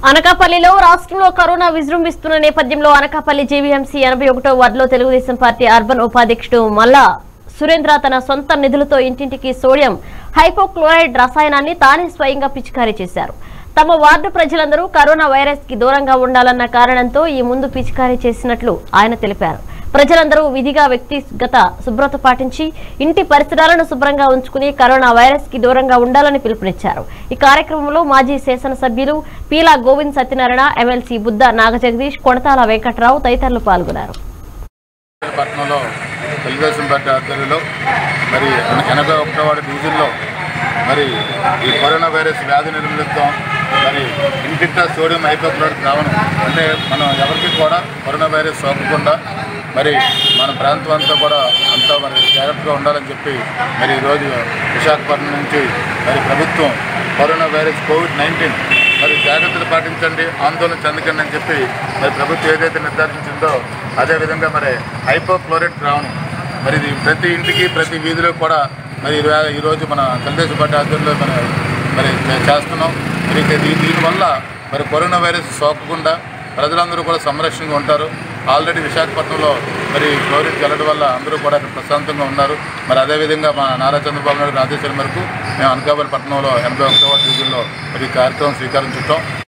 అనకాపల్లిలో రాష్ట్రంలో కరోనా విజృంభిస్తున్న నేపథ్యంలో అనకాపల్లి జీవీఎంసీ ఎనభై ఒకటో వార్డులో తెలుగుదేశం పార్టీ అర్బన్ ఉపాధ్యక్షుడు మల్లా సురేంద్ర తన సొంత నిధులతో ఇంటింటికి సోడియం హైపోక్లోరైడ్ రసాయనాన్ని తానే స్వయంగా పిచికారీ చేశారు తమ వార్డు ప్రజలందరూ కరోనా వైరస్ కి దూరంగా ఉండాలన్న కారణంతో ఈ ముందు పిచికారీ చేసినట్లు ఆయన తెలిపారు ప్రజలందరూ విధిగా వ్యక్తిగత శుభ్రత పాటించి ఇంటి పరిసరాలను శుభ్రంగా ఉంచుకుని కరోనా వైరస్ కి దూరంగా ఉండాలని పిలుపునిచ్చారు ఈ కార్యక్రమంలో మాజీ శాసనసభ్యులు పీలా గోవింద్ సత్యనారాయణ ఎమ్మెల్సీ బుద్ధ నాగజగదీష్ కొణతాల వెంకట్రావు తదితరులు పాల్గొన్నారు పట్టణంలో తెలుగుదేశం పార్టీ ఆధ్వర్యంలో మరి ఎనభై ఒకటో వాడి డివిజన్లో మరి ఈ కరోనా వైరస్ వ్యాధి నిర్మూలిద్దాం మరి ఇంటింటా సోడియం హైపోక్లోరైడ్ ద్రావణం అంటే మనం ఎవరికి కూడా కరోనా వైరస్ సోకకుండా మరి మన ప్రాంతం అంతా కూడా అంతా మరి జాగ్రత్తగా ఉండాలని చెప్పి మరి ఈరోజు విశాఖపట్నం నుంచి మరి ప్రభుత్వం కరోనా వైరస్ కోవిడ్ నైన్టీన్ మరి జాగ్రత్తలు పాటించండి ఆందోళన చెందకండి అని చెప్పి మరి ప్రభుత్వం ఏదైతే నిర్ధారించిందో అదేవిధంగా మరి హైపోక్లోరైడ్ ద్రావణం మరి ఇది ప్రతి ఇంటికి ప్రతి వీధిలో కూడా మరి ఈరో- ఈరోజు మన తెలుగుదేశం పార్టీ ఆధ్వర్యంలో మన మరి మేము చేస్తున్నాం మరి ఇక దీ- దీనివల్ల మరి కరోనా వైరస్ సోకకుండా ప్రజలందరూ కూడా సంరక్షణగా ఉంటారు ఆల్రెడీ విశాఖపట్నంలో మరి క్లోరిన్ చల్లడం వల్ల అందరూ కూడా అక్కడ ప్రశాంతంగా ఉన్నారు మరి అదేవిధంగా మా నారా చంద్రబాబు నాయుడు ఆదేశాల మేరకు మేము అనకాపల్లి పట్టణంలో ఎనభై ఒకటవ డివిజన్లో మరి ఈ కార్యక్రమం శ్రీకారం చుట్టాం